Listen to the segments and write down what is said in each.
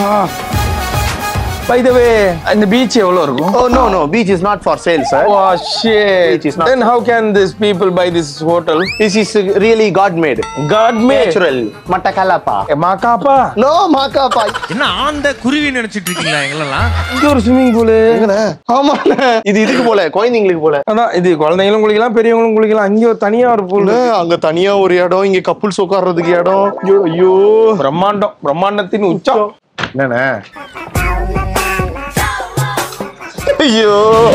By the வே இந்த beach எவ்வளவு இருக்கும் Oh no no, beach is not for sale, sir. Oh shit. Beach is not- Then how can these people buy this hotel? This is really God made. God made. Natural. Matakalapa. Ma Ka Pa No, Makapa. என்ன ஆந்த குருவி நினைச்சிட்டு இருக்கீங்களா எங்களெல்லாம் இங்க ஒரு swimming pool எங்கண்ணே? ஆமாண்ணே. இது இதுக்கு போல குழந்தைங்களுக்கு போல அதான் இது குழந்தைங்களும் குளிக்கலாம் பெரியவங்களும் குளிக்கலாம் அங்க ஒரு தனியா ஒரு பூல் அண்ணே, அங்க தனியா ஒரு இடம் இங்க கப்புள்ஸ் உட்கார்றதுக்கு இடம் ஐயோ ஐயோ பிரம்மாண்டம் பிரம்மாண்டத்தின் உச்சம் என்னண்ணே ஐயோ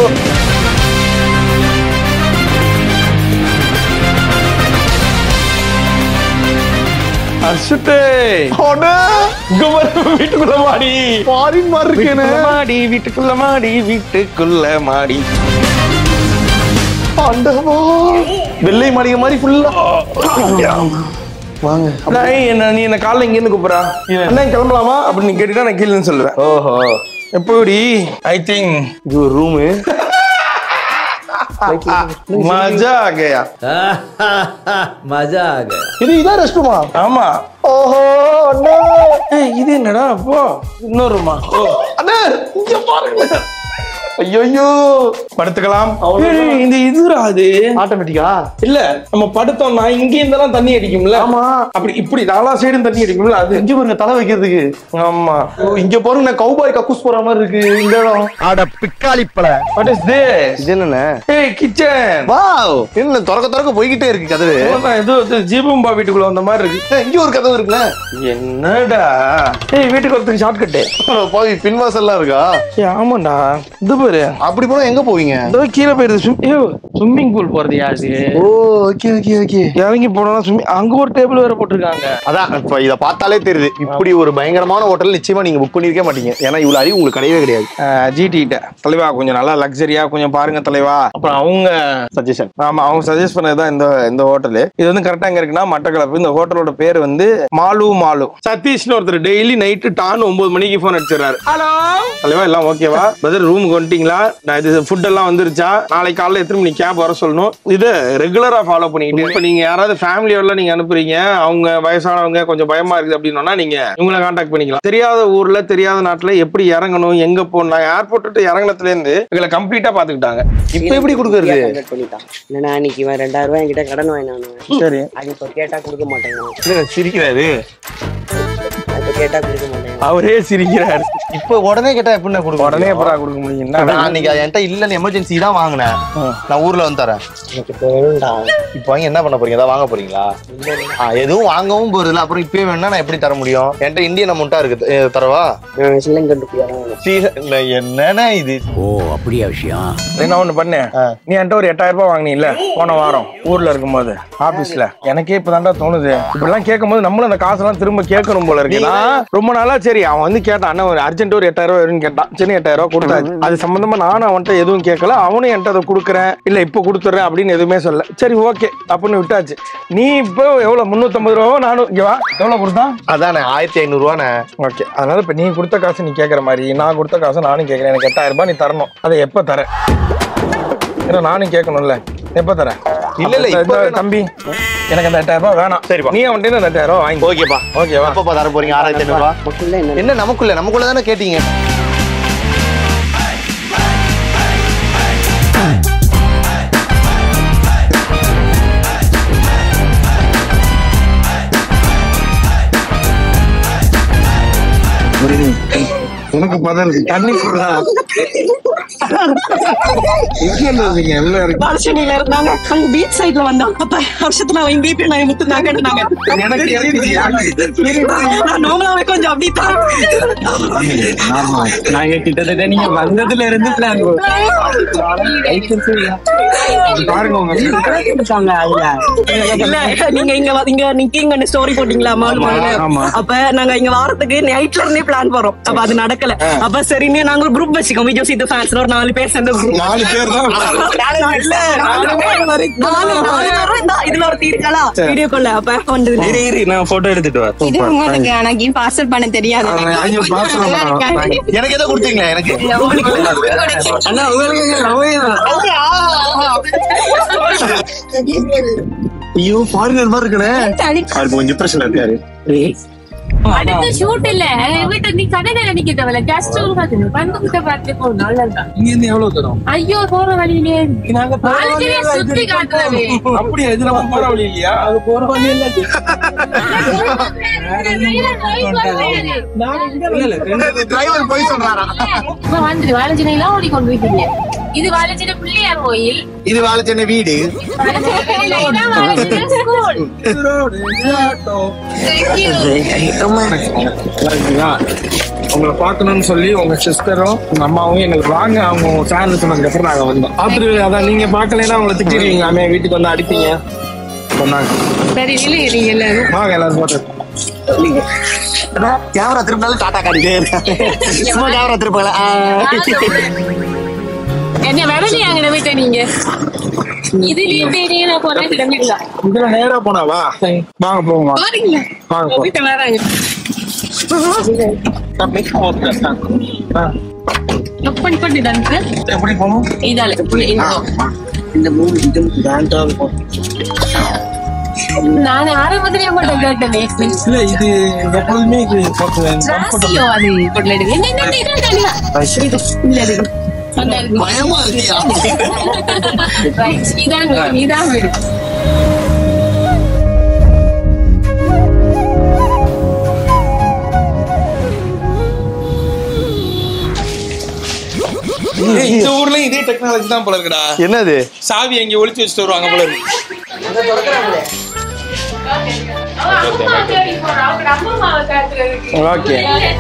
அசுட்டே அண்ணே, இங்க பாரு, வீட்டுக்குள்ள மாடி foreign மாதிரி இருக்கேண்ணே. வீட்டுக்குள்ள மாடி வீட்டுக்குள்ள மாடி வீட்டுக்குள்ள மாடி ஆண்டவா. வெள்ளை மாளிகை மாதிரி ஃபுல்லா வாங்க நான் என்ன நீ என்ன காலைல இங்க இருந்து கூப்பிடா அண்ணா கிளம்பலாமா அப்படின்னு நீ கேட்டுட்டா நான் கீழே சொல்லுவேன் ஓஹோ எப்படி ஐ திங்க் இது ஒரு ரூமு மஜா ஆகையா मजा आ गया இது இதான் ரெஸ்ட் ரூமா ஆமா ஓஹோ அண்ணே ஏய் இது என்னடா அப்போ இன்னொரு ரூமா ஓ அண்ணே இங்க பாருங்க ஐயோ ஐயோ படுத்துக்கலாம் ஏய், இந்த இதுரா அது ஆட்டோமேட்டிக்கா இல்ல நம்ம படுத்தோம்னா இங்க இருந்தெல்லாம் தண்ணி அடிக்கும்ல ஆமா. அப்படி இப்படி நாலா சைடும் தண்ணி அடிக்கும்ல அது இங்க பாருங்க தலை வைக்கிறதுக்கு ஆமா ஓ, இங்க பாருங்க நான் கவுபாய் கக்கூஸ் போற மாதிரி இருக்கு இந்த இடம் அட பிக்காளிப்பழ வாட் இஸ் திஸ் இது என்னண்ணே ஏய் கிச்சன் வாவ் என்ன திறக்க திறக்க போய்கிட்டே இருக்கு கதவு ஏதோ இது ஜீபம்பா வீட்டுக்குள்ள வந்த மாதிரி இருக்கு ஏய், இங்க ஒரு கதவு இருக்குண்ணே என்னடா ஏய் வீட்டுக்கு வரதுக்கு ஷார்ட் கட்டு போய் பின்வாசல்லாம் இருக்கா ஏய் ஆமாண்டா இது பாரு அப்படி போனா எங்க போவீங்க இதோ கீழே போயிருது ஸ்விம்மிங் பூல் போறது யாரு ஓ ஓகே ஓகே ஓகே இறங்கி போனோம்னா ஸ்விம்மிங் அங்க ஒரு டேபிள் வேற போட்டிருக்காங்க அதான் இப்ப இத பார்த்தாலே தெரியுது இப்படி ஒரு பயங்கரமான ஹோட்டல் நிச்சயமா நீங்க புக் பண்ணிருக்க மாட்டீங்க ஏன்னா இவ்வளவு அறிவு உங்களுக்கு கிடையவே கிடையாது ஜிடி கிட்ட தலைவா கொஞ்சம் நல்லா லக்ஸரியா கொஞ்சம் பாருங்க தலைவா அப்புறம் அவங்க சஜஷன் ஆமா அவங்க சஜஸ்ட் பண்ணதுதான் இந்த இந்த ஹோட்டலு இது வந்து கரெக்டா எங்க இருக்குன்னா மட்டக்களப்பு இந்த ஹோட்டலோட பேர் வந்து மாலு மாலு சதீஷ்னு ஒருத்தர் டெய்லி நைட்டு டான் ஒன்பது மணிக்கு போன் அடிச்சிடறாரு ஹலோ தலைவா எல்லாம் ஓகேவா பிரதர் ரூமுக்கு வந்துட்டீங்களா நான் இது ஃபுட் எல்லாம் வந்துருச்சா நாளைக்கு காலைல எத்தனை மணி கேப் வர சொல்லணும் இது ரெகுலரா ஃபாலோ பண்ணிக்கிட்டு இப்போ நீங்க யாராவது ஃபேமிலியோட நீங்க அனுப்புறீங்க அவங்க வயசானவங்க கொஞ்சம் பயமா இருக்குது அப்படின்னா நீங்க இவங்களை கான்டாக்ட் பண்ணிக்கலாம் தெரியாத ஊர்ல தெரியாத நாட்டுல எப்படி இறங்கணும் எங்க போகணும் ஏர்போர்ட் விட்டு இறங்கினதுல இருந்து எங்களை கம்ப்ளீட்டா பாத்துக்கிட்டாங்க இப்ப எப்படி கொடுக்கறது convert பண்ணிட்டான் இல்லைன்னா அன்னைக்கு இவன் ரெண்டாயிரம் ரூபாய் என்கிட்ட கடன் வாங்கினானு சரி அது இப்போ கேட்டா கொடுக்க மாட்டேங்கிறான் என்ன சிரிக்கிறாரு இப்போ கேட்டா கொடுக்க மாட்டேங்கிறான் அவரே சிரிக்கிறாரு இப்ப உடனே கேட்டா எப்படி கொடுக்க உடனே எப்படா கொடுக்க முடியும் என்ன நான் அன்னைக்கு அது என்கிட்ட இல்லன்னு எமர்ஜென்சி தான் வாங்கினேன் நான் ஊர்ல வந்து தரேன் எனக்கு இப்போ வேணும்டா இப்போ வாங்கி என்ன பண்ண போறீங்க ஏதாவது வாங்க போறீங்களா ஆ, எதுவும் வாங்கவும் போறது இல்ல அப்புறம் இப்பயே வேணா நான் எப்படி தர முடியும் என்கிட்ட இந்தியன் அமௌண்டா இருக்கு ஏ, தரவா சிலங்கன் ருப்பியா தான் வேணும் சீ- இல்ல, என்னண்ணே இது ओ அப்படியா விஷயம் என்ன ஒண்ணு பண்ணு நீ என்கிட்ட ஒரு எட்டாயிரம் ரூபாய் வாங்கினீல்ல போன வாரம் ஊர்ல இருக்கும்போது ஆபீஸ்ல எனக்கே இப்பதான்டா தோணுது இப்படிலாம் கேட்கும் போது நம்மளும் அந்த காசெல்லாம் திரும்ப கேட்கணும் போல இருக்கு நான் ரொம்ப நாளா சரி அவன் வந்து கேட்டான் அண்ணா ஒரு அர்ஜென்ட் ஒரு எட்டாயிரம் ரூபாய் வேணும்னு கேட்டான் சரி எட்டாயிரம் ரூபாய் கொடுத்தாச்சு அது சம்பந்தமா நானும் அவன்கிட்ட எதுவும் கேட்கல அவனும் என்கிட்ட அதை கொடுக்குறேன் இல்ல இப்போ கொடுத்துறேன் அப்படின்னு எதுவுமே சொல்ல சரி ஓகே அப்படின்னு விட்டாச்சு நீ இப்போ எவ்வளவு முந்நூத்தம்பது ரூபாவோ நானும் இங்க வா எவ்வளவு கொடுத்தான் அதானே ஆயிரத்தி ஐநூறு ரூபாண்ணே ஓகே அதனால இப்ப நீ கொடுத்த காசு நீ கேக்குற மாதிரி நான் கொடுத்த காசு நானும் கேக்குறேன் எனக்கு எட்டாயிரம் ரூபாய் நீ தரணும் அதை எப்ப தர ஏன்னா நானும் கேட்கணும்ல எப்ப தர இல்ல, இல்ல, இந்த- இப்ப இந்த வேணாம். தம்பி எனக்கு அந்த எட்டாயிரம் ரூபாய் வேணாம் சரிப்பா. நீ அவன்கிட்ட அந்த எட்டாயிரம் ரூபாய் வாங்கி ஓகேப்பா ஓகேவா எப்பப்பா தர போறீங்க ஆறாயிரத்தி ஐநூறு ரூபா நமக்குள்ள என்ன என்ன நமக்குள்ள நமக்குள்ள தானே கேட்டீங்க உனக்கு பதில் தண்ணி போடுறா எல்லாம் இருக்கு பாலசேனியில இருந்தாங்க அங்க பீச் சைடுல வந்தோம் அப்ப வருஷத்துல அவன் பிபி நான் முத்துனாங்கன்னாங்க எனக்கு தெரியுது. நான் நார்மலாவே கொஞ்சம் அப்படி தான் நாங்க கிட்டத்தட்ட நீங்க வந்ததுல இருந்து பிளான் பாருங்க உங்க இல்ல நீங்க இங்க வ- இங்க நிக்கீங்க ஸ்டோரி போட்டீங்களா மாலு மாலுல? ஆமா. அப்ப நாங்க இங்க வாரத்துக்கு நைட்ல இருந்தே பிளான் போறோம் அப்ப அது நடக்கல அப்ப சரின்னு நாங்க ஒரு குரூப் வச்சுக்கோம் விஜய் சீத்து ஃபேன்ஸ் ஒரு நாலு பேர் சேர்ந்த குரூப் நாலு பேர் தான் இல்ல நாலு பேர் வரை- நாலு நாலு பேரும் இந்தா, இதுல ஒருத்தி இருக்காளா வீடியோ கால்ல அப்ப வந்தது இரு இரு நான் போட்டோ எடுத்துட்டு வரேன் இது உங்களுக்கு எனக்கு பார்சல் பண்ண தெரியாது ஐயோ, parcel பண்ண எனக்கு எதை கொடுத்தீங்களா எனக்கு அண்ணா உங்களுக்கு ஐயோ ஃபாரினர் மாதிரி இருக்கனே தனி அவர் கொஞ்சம் பிரச்சனை இருக்காரு அடுத்த ஷூட் இல்ல வீட்டு நீ கடையில நிக்கிறவல கெஸ்ட் பாத்து பந்துகிட்ட பார்த்து போ நல்லதுதான் இங்க இருந்து எவ்வளவு தூரம் ஐயோ போற வழியிலே நாங்க போற வாழ்க்கையே வழியில இது சுத்தி இருக்கு. காட்டுறது அப்படியா இது நம்ம போற வழி இல்லையா அது போற வழி இல்ல இது. இல்ல, இல்ல, ரெண்டு டிரைவர் போய் சொல்றாரா இப்ப வந்துட்டு வாழைச்சனை எல்லாம் ஓடிக்கொண்டிருக்கீங்க இது வாழைச்சனை பிள்ளையார் கோயில் இது வாழ சென்னை வீடு இதான் வாழைச்சனை ஸ்கூல் ரோடு, ஆட்டோ. நல்லா உங்களை பார்க்கணும்னு சொல்லி உங்க சிஸ்டரும் உங்க அம்மாவும் எங்களுக்கு வாங்க அவங்க ஃபேன் சொன்னதுக்கு அப்புறம் நாங்க வந்தோம் பார்த்துட்டு அதான் நீங்க பார்க்கலைன்னா உங்களை திட்டிடுவீங்க அம்மையா வீட்டுக்கு வந்து அடிப்பீங்க சொன்னாங்க சரி இல்லைங்க நீங்க எல்லாரும் வாங்க எல்லாரும் போட்டு கேமரா திருப்பினாலும் டாடா காட்டிட்டே இருக்காங்க சும்மா கேமரா திருப்பல என்ன வரலையாங்க வீட்டை நீங்க இதுலயே பேரே நான் போறேன் கிளம்பிடலாம் இதுல நேரா போனாவா வாங்க போங்க வாங்க. பாருங்களா வாங்க போ வீட்டை வராங்க பண்ணி பண்ணி தான் எப்படி போகணும் இதால இந்த மூணு இது வேண்டாம் நான் ஆரம்பத்திலே மட்டும் கேட்டேன் இல்ல இது எப்போதுமே இது போட்டு ராசியோ அது பொருள் எடுங்க என்ன என்ன இது தனியா இது இல்ல இது அந்த இருக்கு. பயமா இருக்கியா Right. இதான் வீடு, இதான் வீடு ஏய், இந்த ஊர்லயும் இதே டெக்னாலஜி தான் போல இருக்குடா என்னது சாவி எங்க ஒளிச்சு வச்சுட்டு வருவாங்க போல இருக்கு அவன் அம்மா தேடி போறான் அவங்க அம்மாவை காட்டுறதுக்கு ஓகே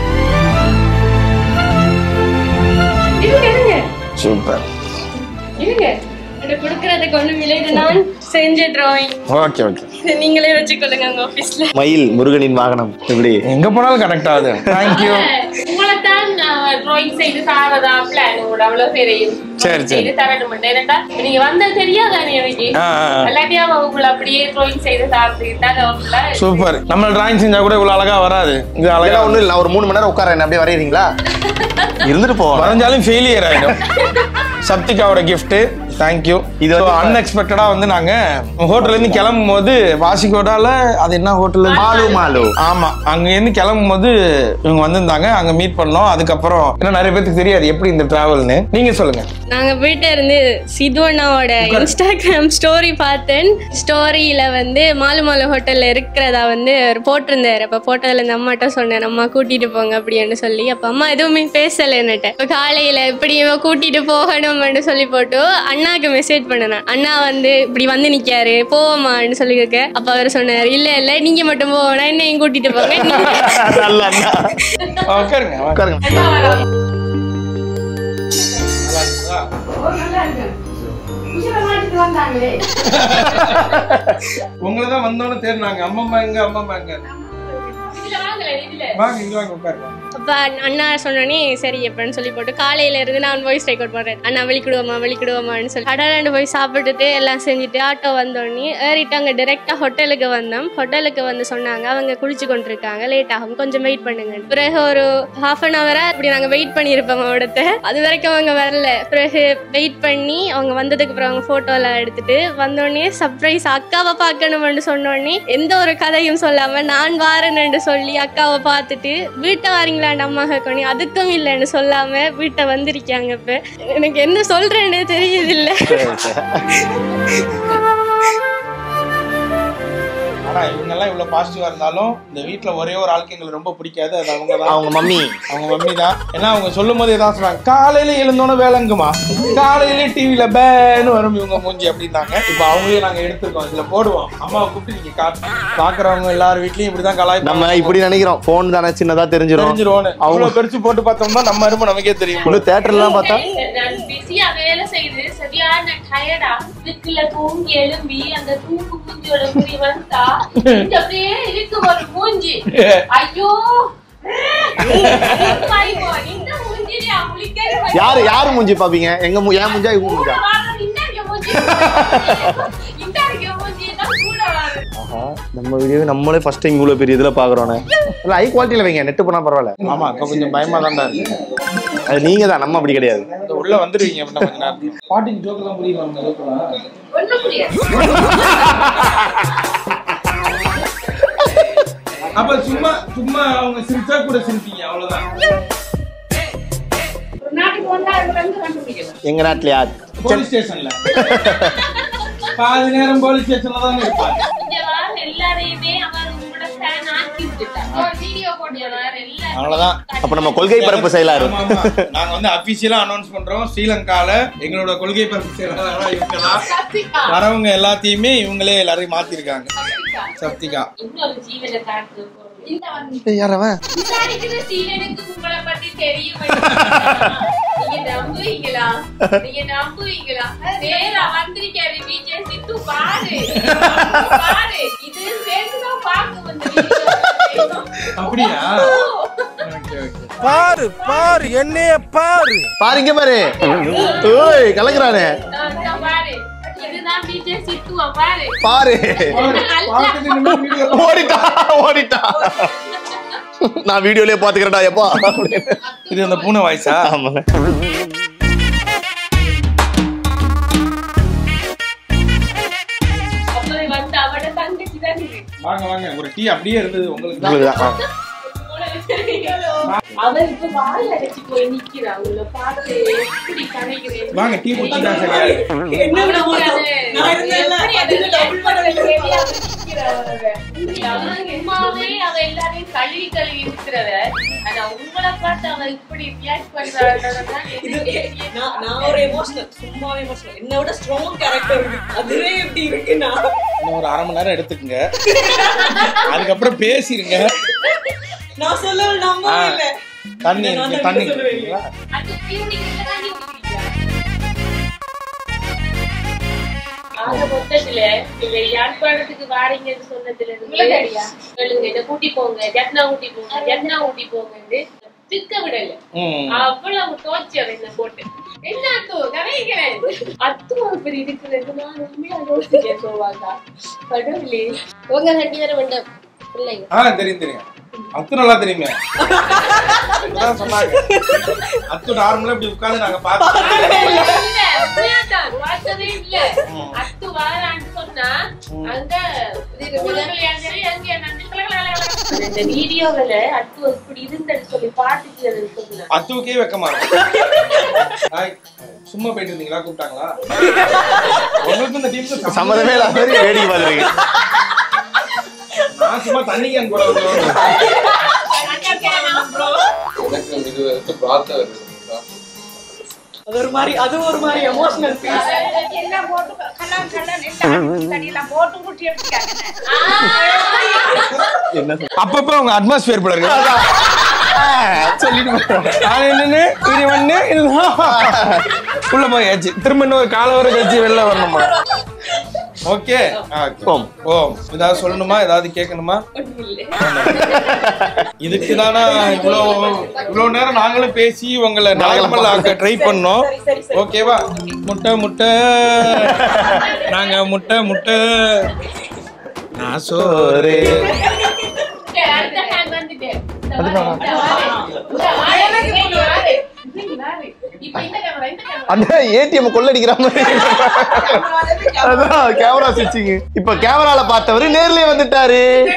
இருங்க இருங்க சூப்பர் இருங்க எனக்கு கொடுக்கறதுக்கு ஒண்ணும் இல்லை இது நான் செஞ்ச டிராயிங் ஓகே ஓகே நீங்களே வச்சுக்கொள்ளுங்க உங்க ஆபீஸ்ல மயில் முருகனின் வாகனம் எப்படி எங்க போனாலும் கனெக்ட் ஆகுது தேங்க்யூ உங்களை தான் டிராயிங் செய்து தாரதா பிளான் உங்களோட அவ்வளவு பேரையும் சரி, சரி. செய்து தரணும் ஏன்னா நீங்க வந்தது தெரியாதா நீ எனக்கு ஆ, ஆ, ஆ. எல்லாத்தையும் உங்களை அப்படியே டிராயிங் செய்து தாரதுக்கு சூப்பர் நம்ம டிராயிங் செஞ்சா கூட இவ்வளவு அழகா வராது இது அழகா அதெல்லாம் ஒண்ணும் இல்ல ஒரு மூணு மணி நேரம் உட்கார என்ன அப்படியே வரையறீங்களா இருந்துட்டு போவோம் வரைஞ்சாலும் ஃபெயிலியர் ஆயிடும் சப்திகாவோட gift தேங்க்யூ இது இது வந்து அன்எக்ஸ்பெக்டடா வந்து நாங்க ஹோட்டல்ல இருந்து கிளம்பும் போது வாசிகோடால அது என்ன ஹோட்டல் மாலு மாலு ஆமா அங்க இருந்து கிளம்பும் போது இவங்க வந்திருந்தாங்க அங்க மீட் பண்ணோம் அதுக்கப்புறம் இன்னும் நிறைய பேருக்கு தெரியாது எப்படி இந்த டிராவல்னு நீங்க சொல்லுங்க நாங்க போயிட்டு இருந்து சிது அண்ணாவோட இன்ஸ்டாகிராம் ஸ்டோரி பார்த்தேன் ஸ்டோரியில வந்து மாலு மாலு ஹோட்டல்ல இருக்கிறதா வந்து அவர் போட்டிருந்தாரு அப்ப போட்டதுல இந்த அம்மாட்ட சொன்னேன் அம்மா கூட்டிட்டு போங்க அப்படின்னு சொல்லி அப்ப அம்மா எதுவுமே பேசல என்னட்ட இப்ப காலையில இப்படி இவன் கூட்டிட்டு போகணும்னு சொல்லி போட்டு அண்ணாக்கு மெசேஜ் பண்ணேன் அண்ணா வந்து இப்படி வந்து நிக்காரு போவோமான்னு சொல்லி கேட்க அப்ப அவர் சொன்னாரு இல்ல இல்ல நீங்க மட்டும் போகணும் என்னையும் கூட்டிட்டு போங்க நீங்க நல்ல அண்ணா உட்காருங்க உட்காருங்க உங்களை தான் வந்தோன்னு தேடினாங்க அம்மம்மா எங்க அம்மம்மா எங்க வாங்க இங்க வாங்க உட்காருங்க அப்ப அண்ணா சொன்னோடனே சரி எப்படின்னு சொல்லி போட்டு காலையில இருந்து நான் வாய்ஸ் ரெக்கார்ட் பண்றேன் அண்ணா வெளிக்கிடுவோமா வெளிக்கிடுவோமான்னு சொல்லி அடாண்டு போய் சாப்பிட்டுட்டு எல்லாம் செஞ்சுட்டு ஆட்டோ வந்தோடனே ஏறிட்டு அங்க டைரக்டா ஹோட்டலுக்கு வந்தோம் ஹோட்டலுக்கு வந்து சொன்னாங்க அவங்க குளிச்சு கொண்டிருக்காங்க லேட் ஆகும் கொஞ்சம் வெயிட் பண்ணுங்க பிறகு ஒரு ஹாஃப் அன் ஹவரா இப்படி நாங்க வெயிட் பண்ணியிருப்போம் அவடத்த அது வரைக்கும் அவங்க வரல பிறகு வெயிட் பண்ணி அவங்க வந்ததுக்கு அப்புறம் அவங்க போட்டோ எல்லாம் எடுத்துட்டு வந்தோடனே சர்ப்ரைஸ் அக்காவை பார்க்கணும்னு சொன்னோடனே எந்த ஒரு கதையும் சொல்லாம நான் வாரேன்னு சொல்லி அக்காவை பார்த்துட்டு வீட்டை வாரீங்களான்னு அம்மா கேட்கணும் அதுக்கும் இல்லைன்னு சொல்லாம வீட்டை வந்திருக்காங்க இப்ப எனக்கு என்ன சொல்றேன்னு தெரியுது ஆனா இவங்க எல்லாம் இவ்வளவு பாசிட்டிவா இருந்தாலும் இந்த வீட்ல ஒரே ஒரு ஆளுக்கு எங்களுக்கு ரொம்ப பிடிக்காது அது அவங்க தான் அவங்க மம்மி அவங்க மம்மி தான் ஏன்னா அவங்க சொல்லும் போது ஏதாவது சொல்றாங்க காலையில எழுந்தோன்னு வேலைங்குமா காலையில டிவில பேன்னு வரும் இவங்க மூஞ்சி அப்படின்னாங்க இப்ப அவங்களே நாங்க எடுத்திருக்கோம் இதுல போடுவோம் அம்மாவை கூப்பிட்டு நீங்க காட்டு பாக்குறவங்க எல்லார் வீட்லயும் இப்படிதான் கலாய் நம்ம இப்படி நினைக்கிறோம் போன் தானே சின்னதா தெரிஞ்சிரும் தெரிஞ்சிருவோம் அவ்வளவு பெருசு போட்டு பார்த்தோம்னா நம்ம அருமை நமக்கே தெரியும் இன்னும் தேட்டர்லாம் பார்த்தா நான் பிஸியா வேலை செய்து சரியான டயர்டா இதுக்குள்ள தூங்கி எழும்பி அந்த தூக்கு மூஞ்சியோட முடி வந்தா இந்த அப்படியே இருக்கு ஒரு மூஞ்சி ஐயோ My God, இந்த மூஞ்சிலே அவளுக்கே யாரு யாரு மூஞ்சி பாப்பீங்க எங்க மூ- என் மூஞ்சா இவங்க மூஞ்சா இந்த இருக்க மூஞ்சி இந்த இருக்க மூஞ்சி தான் கூட வரும் ஆஹா, நம்ம வீடியோவே நம்மளே ஃபர்ஸ்ட் டைம் இவ்வளவு பெரிய இதுல பாக்குறோனே இல்ல ஹை குவாலிட்டியில வைங்க நெட் பண்ணா பரவாயில்ல ஆமா அக்கா கொஞ்சம் பயமா தான்டா இருக்கு அது நீங்க தான் நம்ம அப்படி கிடையாது இந்த உள்ள வந்துருவீங்க அப்படின்னா கொஞ்ச நேரத்துல பாட்டிக்கு ஜோக்கு தான் புரியுமா அந்த அளவுக்குலாம்? ஒண்ணும் புரியாது அப்ப சும்மா சும்மா அவங்க சிரிச்சா கூட சிரிப்பீங்க அவ்வளவுதான் ஒரு நாட்டுக்கு வந்தா அதுல இருந்து கண்டுபிடிக்கலாம் எங்க நாட்டுலயா போலீஸ் ஸ்டேஷன்ல பாதி நேரம் போலீஸ் ஸ்டேஷன்ல தான் இருப்பாங்க இங்க வர எல்லாரையுமே அவர் உங்களோட ஃபேன் ஆக்கி விட்டுட்டார் வீடியோ போட்டு வர எல்லாரும் அவ்வளவுதான் அப்ப நம்ம கொள்கை பரப்பு செயலாரு ஆமா, ஆமா. நாங்க வந்து அபிஷியலா அனௌன்ஸ் பண்றோம் ஸ்ரீலங்கால எங்களோட கொள்கை பரப்பு செயலாளரா இவங்க தான் சத்திகா வரவங்க எல்லாத்தையுமே இவங்களே எல்லாரையும் மாத்திருக்காங்க சத்திகா சப்திகா இன்னொரு ஜீவனை காட்டுறது போறோம். இந்த வந்து யாரவன் விசாரிக்கிற சீலனுக்கு உங்களை பத்தி தெரியும் நீங்க நம்புவீங்களா நீங்க நம்புவீங்களா நேரா வந்திருக்காரு விஜய் சித்து பாரு பாரு இது சேர்த்துதான் பார்க்க வந்து அப்படியா ஓகே ஓகே பாரு பாரு என்னைய பாரு பாருங்க பாரு ஓய் கலக்குறானே பாரு இதுதான் விஜய் சித்துவா பாரு பாரு பார்த்துட்டு நின்னு video ஓடிட்டா ஓடிட்டா நான் வீடியோலயே பாத்துக்கிறேன்டா எப்பா இது அந்த பூனை வாய்ஸா ஆமாங்க அப்படி வந்து அவட தங்கச்சி தான் இது. வாங்க வாங்க ஒரு டீ அப்படியே இருந்தது உங்களுக்கு உங்களுக்கு தான். ஆ. அவர் இப்ப வாய் அடைச்சு போய் நிக்கிறா உங்களை பார்த்து எப்படி கதைக்கிறேன் வாங்க டீ குடிச்சா சரியா இருக்கு. என்ன விட மாட்டோம். நான் இருந்தேன்ல, அதுக்கு double பண்ண வேண்டியது. சும்மாவே அவ எல்லாரையும் கழுவி கழுவி இருக்கிறவ ஆனா உங்களை பார்த்து அவ இப்படி ரியாக்ட் பண்றாதான் நான் நான் ஒரு எமோஷனல் சும்மாவே எமோஷனல் என்னை விட ஸ்ட்ராங் கேரக்டர் இருக்கு அதுவே எப்படி இருக்குன்னா இன்னும் ஒரு அரை மணி நேரம் எடுத்துக்கங்க அதுக்கப்புறம் பேசிருங்க நான் சொல்ல நம்பவே ஆ. இல்லை தண்ணி நான் இருக்கு தான் தண்ணி சொல்லுவேன். குடிக்கிறீங்களா? அது பியூட்டிக்கு தாண்டி குடிக்கிறீங்களா ஆக மொத்தத்துல நீங்க யாழ்ப்பாணத்துக்கு வாரீங்கன்னு சொன்னதுல இருந்து சொல்லுங்க என்ன கூட்டி போங்க ஜட்னா ஊட்டி போங்க ஜட்னா ஊட்டி போங்கன்னு திக்க விடல ம். அவ்வளவு தோச்சவர் என்ன போட்டு என்ன அத்து கரைக்கிறேன் அத்து அப்படி இருக்கிறது நான் உண்மையா யோசிச்சேன் சோவாக்கா கடவுளே உங்க ரெண்டு பேரும் வேண்டாம் பிள்ளைங்க ஆ தெரியும் தெரியும் அத்து நல்லா தெரியுமே அதான் சொன்னாங்க அத்து நார்மலா இப்படி உட்கார்ந்து நாங்க பார்த்தோம் இல்ல, உண்மையாதான், பார்த்ததே இல்ல. அத்து வாரான்னு சொன்னா, அங்க இது முதல்லையாம் சரி, அங்கே நண்டு கலகலகலகல. இந்த வீடியோவில அத்து இப்படி இருந்தது சொல்லி பாத்துட்டு அது சொன்னா அத்துவுக்கே வெக்கமா இருக்கு ஹாய். சும்மா போயிட்டு இருந்தீங்களா கூப்பிட்டாங்களா உங்களுக்கு இந்த டீமுக்கு சம்மதமே இல்லாத மாதிரி வேடிக்கை பாக்குறீங்க நான் சும்மா தண்ணி கேன் கூட வந்து அது ஒரு மாதிரி அது ஒரு மாதிரி எமோஷனல் ஃபீல் எல்லாம் போட்டு கல்லாம் கல்லாம் எல்லாம் தண்ணியெல்லாம் போட்டு குட்டி எடுத்துட்டாங்க அப்பப்ப உங்க அட்மாஸ்பியர் போல இருக்கு சொல்லிட்டு நான் என்னன்னு இது ஒண்ணு இதுதான் உள்ள போயாச்சு திரும்ப இன்னொரு கால வர கழிச்சு வெளில வரணுமா ஓகே ஓம். ஓம் ஏதாவது சொல்லணுமா ஏதாவது கேட்கணுமா இதுக்கு தானா இவ்வளோ இவ்வளோ நேரம் நாங்களும் பேசி உங்களை நார்மல் ஆக்க ட்ரை பண்ணோம் ஓகேவா முட்டை முட்டை நாங்க முட்டை முட்டை நான் சோறு அடுத்த ஹேண்ட் வந்துட்டேன் இந்த வாரு, இந்த வாரு. இந்த வாரு, இந்த வாரு. இந்த வாரு. இப்ப இந்த கேமரா இந்த கேமரா அந்த ஏடிஎம் கொள்ளடிக்கிற மாதிரி அதான் கேமரா சுவிட்சிங் இப்ப கேமரால பார்த்தவரு நேர்லயே வந்துட்டாரு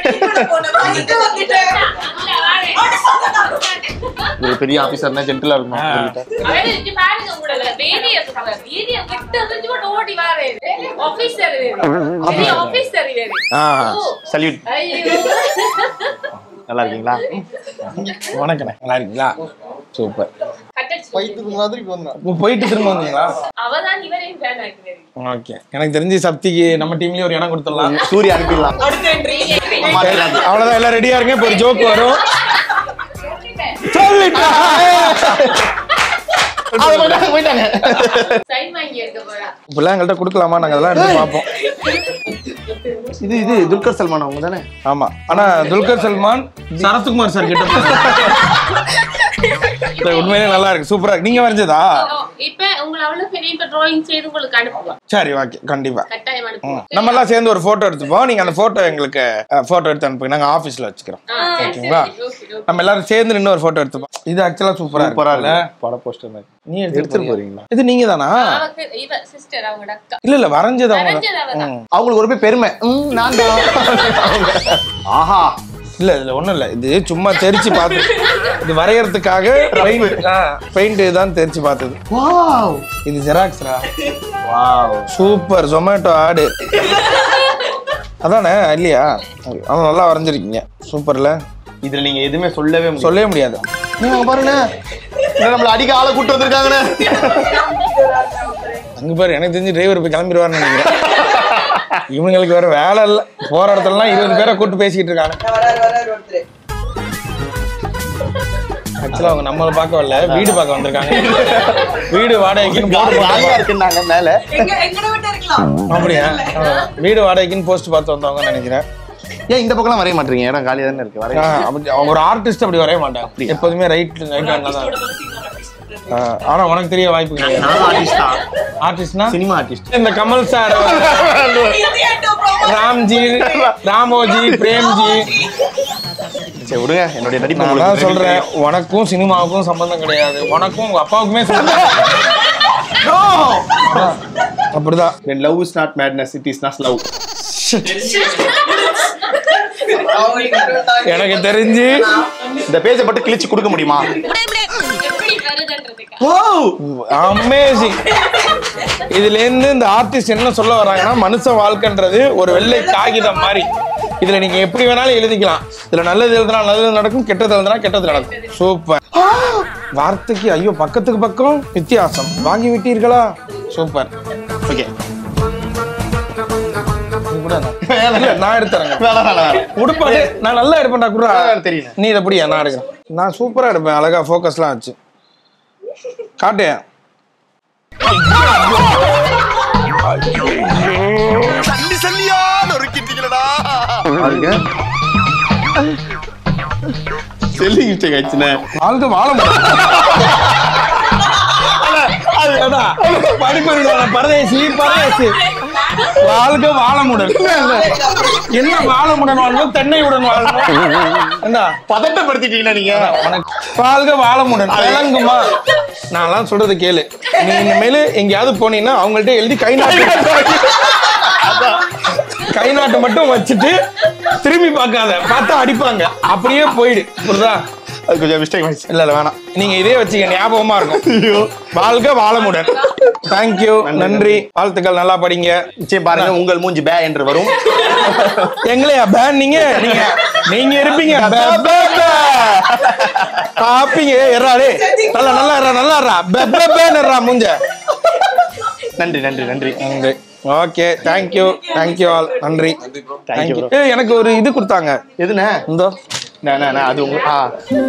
அங்க வாரு. ஒரு பெரிய ஆபீசர்னா ஜென்டிலா இருக்கணும் அவர்கிட்ட. அவரு இங்க பாருங்க உங்களோட வேலையை சொல்றாரு. வேலையை விட்டு எறிஞ்சு போட்டு ஓடி வாரு. officer வேறு. பெரிய officer வேறு. ஆ ஓ. சல்யூட் ஐயோ. நல்லா இருக்கீங்களா வணக்கண்ணே நல்லா இருக்கீங்களா சூப்பர் கட்டடிச்சு. மாதிரி போயிட்டு திரும்ப வந்தீங்களா அவதான் இவரையும் fan ஆக்கினாரு. ஓகே எனக்கு தெரிஞ்சு சப்திக்கு நம்ம டீம்லயே ஒரு இடம் கொடுத்துடலாம் சூரிய அனுப்பிடலாம் அடுத்த என்ட்ரி மாத்திடலாம். அவ்வளவுதான் எல்லாம் ரெடியா இருங்க இப்போ ஒரு ஜோக் வரும் அது போயிட்டாங்க, போயிட்டாங்க Sign வாங்கி எடுக்க போறா. இப்பெல்லாம் எங்கள்கிட்ட கொடுக்கலாமா நாங்க அதெல்லாம் எடுத்து பார்ப்போம் இது இது துல்கர் சல்மான் அவங்க தானே ஆமா ஆனா துல்கர் சல்மான் சரத்குமார் சார் கிட்ட போய் உண்மையிலே நல்லா இருக்கு சூப்பரா இருக்கு நீங்க வரைஞ்சதா ஓ, இப்ப உங்களை அவ்வளவு பெரிய இப்ப drawing செய்து உங்களுக்கு அனுப்புவோம் சரி ஓகே கண்டிப்பா கட்டாயம் ம். அனுப்புவோம் நம்ம எல்லாம் சேர்ந்து ஒரு போட்டோ எடுத்துப்போம் நீங்க அந்த போட்டோ எங்களுக்கு போட்டோ எடுத்து அனுப்புங்க நாங்க ஆபீஸ்ல வச்சுக்கிறோம் ஆ, சரி, ஓகேங்களா சரி. Okay, okay. நம்ம எல்லாரும் சேர்ந்து நின்று ஒரு போட்டோ எடுத்துப்போம் இது ஆக்சுவலா சூப்பரா சூப்பரா இருக்குல்ல இருக்கு பட போஸ்டர் மாதிரி நீ எடுத்துட்டு எடுத்துட்டு போறீங்களா? போறீங்களா இது நீங்க தானா அவக்கு இவ சிஸ்டர் அவங்களோட அக்கா இல்ல இல்ல வரைஞ்சது அவங்க வரைஞ்சது அவதான். ம். அவங்களுக்கு ஒரு போய் பெருமை ம், நான் தான் ஆஹா இல்ல இதுல ஒண்ணும் இல்ல இது சும்மா தெரிச்சு பார்த்து இது வரையறதுக்காக பெயிண்ட் பெயிண்ட் தான் தெரிச்சு பார்த்தது வாவ் இது ஜெராக்ஸ்ரா வாவ் சூப்பர் ஜொமேட்டோ ஆடு அதானே இல்லையா அவன் நல்லா வரைஞ்சிருக்கீங்க சூப்பர்ல இதுல நீங்க எதுவுமே சொல்லவே முடியாது சொல்லவே முடியாது நீங்க பாருங்க என்ன நம்மள அடிக்க ஆளை கூட்டு வந்திருக்காங்கண்ணே அங்க பாரு எனக்கு தெரிஞ்சு டிரைவர் போய் கிளம்பிடுவார்னு நினைக்கிறேன் இவங்களுக்கு வேற வேலை இல்ல போற இடத்துலலாம் இருபது பேரை கூட்டு பேசிக்கிட்டு இருக்காங்க ஆக்சுவலா அவங்க நம்மளை பார்க்க வரல வீடு பார்க்க வந்திருக்காங்க வீடு வாடகைக்குன்னு போர்டு ஜாலியா போட்டாங்க இருக்குன்னாங்க மேல அப்படியா ஆ, வீடு வாடகைக்குன்னு போஸ்ட் பார்த்து வந்தவங்க நினைக்கிறேன் ஏன் இந்த பக்கம்லாம் வரைய மாட்டீங்க இடம் காலியா தானே இருக்கு ஆ, வரைய அப்படி அவங்க ஒரு ஆர்டிஸ்ட் அப்படி வரைய மாட்டாங்க எப்போதுமே ரைட் ரைட் ஹேண்ட்ல தான் ஆ, ஆனா உனக்கு தெரிய வாய்ப்பு கிடையாது நான் ஆர்டிஸ்ட் தான் ஆர்டிஸ்ட்னா சினிமா ஆர்டிஸ்ட் இந்த கமல் சார் ராம்ஜி ராமோஜி பிரேம்ஜி சரி விடுங்க என்னுடைய நடிப்பு நான் உங்களுக்கு தான் சொல்றேன் உனக்கும் சினிமாவுக்கும் சம்பந்தம் கிடையாது உனக்கும் உங்க அப்பாவுக்குமே சம்பந்தம் அப்படிதான் when love is not madness it is not love எனக்கு தெரிஞ்சு இந்த பேஜை மட்டும் கிழிச்சு கொடுக்க முடியுமா எப்படி வருதுன்றதுக்கு அமேசிங் இதுல இருந்து இந்த ஆர்டிஸ்ட் என்ன சொல்ல வராங்கன்னா மனுஷ வாழ்க்கைன்றது ஒரு வெள்ளை காகிதம் மாதிரி இதுல நீங்க எப்படி வேணாலும் எழுதிக்கலாம் இதுல நல்லது எழுதுனா நல்லது நடக்கும் கெட்டது எழுதுனா கெட்டது நடக்கும் சூப்பர் வார்த்தைக்கு ஐயோ பக்கத்துக்கு பக்கம் வித்தியாசம் வாங்கி விட்டீர்களா சூப்பர் ஓகே நான் எடுத்துறேங்க வேணாம் வேணாம் உடுப்பாடு நான் நல்லா எடுப்பேன்டா குடுறா வேணாம், தெரியல. நீ இதை படியா நான் எடுக்கிறேன் நான் சூப்பரா எடுப்பேன் அழகா ஃபோக்கஸ்லாம் வச்சு காட்டு பாருங்க செல்லிங் மிஸ்டேக் ஆயிடுச்சுண்ணே வாழ்க்கை வாழ படிப்பறிவு பரதேசி பரதேசி வாழ்க்கை வாழமுடன் என்ன வாழமுடன் வாழணும் தென்னையுடன் வாழணும் என்ன பதட்டப்படுத்திட்டீங்களா நீங்க உனக்கு வாழ்க வாழமுடன் விளங்குமா நான்லாம் சொல்றது கேளு நீ இனிமேல் எங்கேயாவது போனீங்கன்னா அவங்கள்ட்ட எழுதி கை நாட்டு கை நாட்டை மட்டும் வச்சுட்டு திரும்பி பார்க்காத பார்த்தா அடிப்பாங்க அப்படியே போயிடு புரியுதா அது கொஞ்சம் மிஸ்டேக் ஆயிடுச்சு இல்ல இல்ல வேணாம் நீங்க இதே வச்சுக்க ஞாபகமா இருக்கும் வாழ்க வாழமுடன் தேங்க்யூ நன்றி வாழ்த்துக்கள் நல்லா படிங்க நிச்சயம் பாருங்க உங்கள் மூஞ்சி பே என்று வரும் எங்களையா பேன் நீங்க நீங்க நீங்க இருப்பீங்க பே, பே, பே. காப்பீங்க எறாடே நல்லா நல்லா இருறா நல்லா இருறா பெ பெ பேன்னு இருறா மூஞ்ச நன்றி நன்றி நன்றி நன்றி ஓகே தேங்க்யூ தேங்க்யூ ஆல் நன்றி Thank you, bro. ஏய் எனக்கு ஒரு இது கொடுத்தாங்க எதுண்ணே இந்தோ நான், நான், நான், அது உங்க ஆ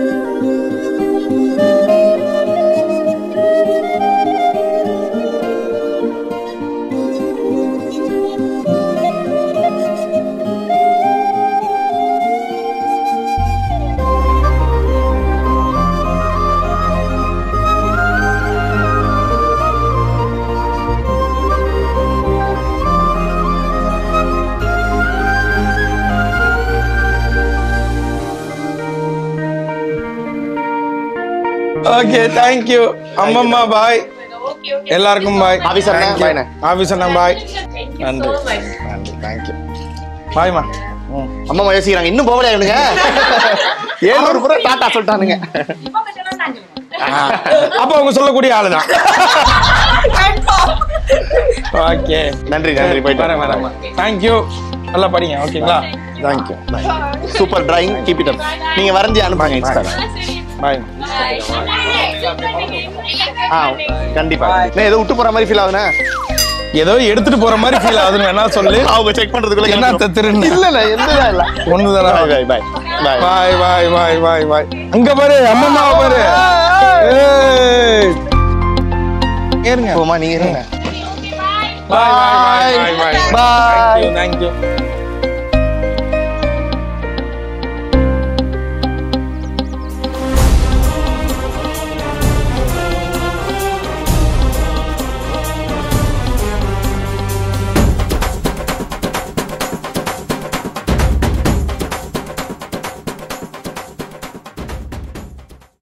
ஓகே தேங்க்யூ அம்மம்மா பாய் ஓகே ஓகே எல்லாருக்கும் பாய் Officer அண்ணா, bye அண்ணா. ஆபீசர் அண்ணா பாய் தேங்க்யூ நன்றி. சோ மச் நன்றி தேங்க்யூ பாய்மா ம் அம்மா யோசிக்கிறாங்க இன்னும் போகலையா இவனுங்க ஏழு புறம் டாட்டா சொல்லிட்டானுங்க அப்ப அவங்க சொல்லக்கூடிய ஆளுதான் ஓகே நன்றி நன்றி போயிட்டு வரேன் வரேன் தேங்க்யூ நல்லா படிங்க ஓகேங்களா thank you super drawing keep it up நீங்க வரைஞ்சி அனுப்புங்க இன்ஸ்டா பாய் ஆ கண்டிப்பா நான் ஏதோ விட்டு போற மாதிரி ஃபீல் ஆகுதுண்ணே ஏதோ எடுத்துட்டு போற மாதிரி ஃபீல் ஆகுதுன்னு வேணா சொல்லு அவங்க செக் பண்றதுக்குள்ள என்ன தத்துருன்னு இல்ல இல்ல எந்த இல்ல ஒண்ணுதானா பாய் bye bye bye bye bye bye பாய் அங்க பாரு அம்மம்மா பாரு ஏய். ஏறுங்க போமா நீங்க இருங்க bye bye bye bye Bye. Thank you thank you